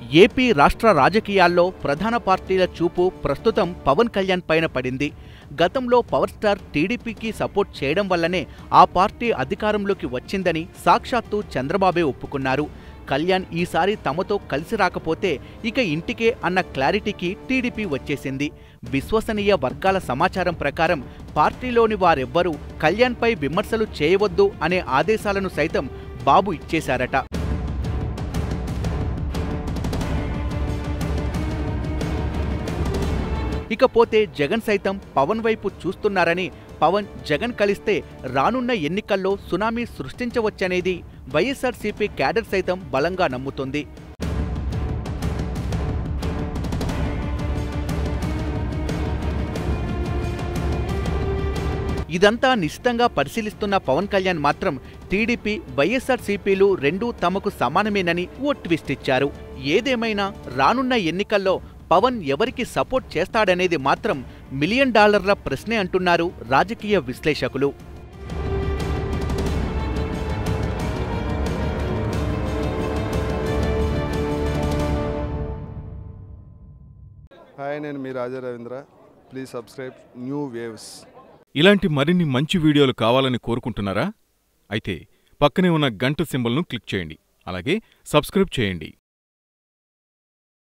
AP రాష్ట్ర రాజకీయాల్లో ప్రధాన పార్టీల చూపు ప్రస్తుతం పవన్ కళ్యాణ్ పైన పడింది గతంలో పవర్ స్టార్ టీడీపీకి సపోర్ట్ చేయడం వల్లనే ఆ పార్టీ అధికారంలోకి వచ్చిందని సాక్షాత్తు చంద్రబాబే ఒప్పుకున్నారు కళ్యాణ్ ఈసారి తమతో కలిసి రాకపోతే ఇక ఇంటికే అన్న క్లారిటీకి టీడీపీ వచ్చేసింది విశ్వసనీయ వర్గాల సమాచారం ప్రకారం పార్టీలోని వారెవ్వరూ కళ్యాణ్పై విమర్శలు చేయవద్దు అనే ఆదేశాలను సైతం బాబు ఇచ్చేశారట ఇకపోతే జగన్ సైతం పవన్ వైపు చూస్తున్నారని పవన్ జగన్ కలిస్తే రానున్న ఎన్నికల్లో సునామీ సృష్టించవచ్చనేది వైఎస్ఆర్సీపీ క్యాడర్ సైతం బలంగా నమ్ముతోంది ఇదంతా నిశ్చితంగా పరిశీలిస్తున్న పవన్ కళ్యాణ్ మాత్రం టీడీపీ వైఎస్ఆర్సీపీలు రెండూ తమకు సమానమేనని ఓ ట్విస్ట్ ఇచ్చారు ఏదేమైనా రానున్న ఎన్నికల్లో పవన్ ఎవరికి సపోర్ట్ చేస్తాడనేది మాత్రం మిలియన్ డాలర్ల ప్రశ్నే అంటున్నారు రాజకీయ విశ్లేషకులు హాయ్ నేను మీ Raja Ravindra please subscribe new waves ఇలాంటి మరిన్ని మంచి వీడియోలు కావాలని కోరుకుంటున్నారా అయితే పక్కనే ఉన్న గంట సింబల్ను క్లిక్ చేయండి అలాగే సబ్స్క్రైబ్ చేయండి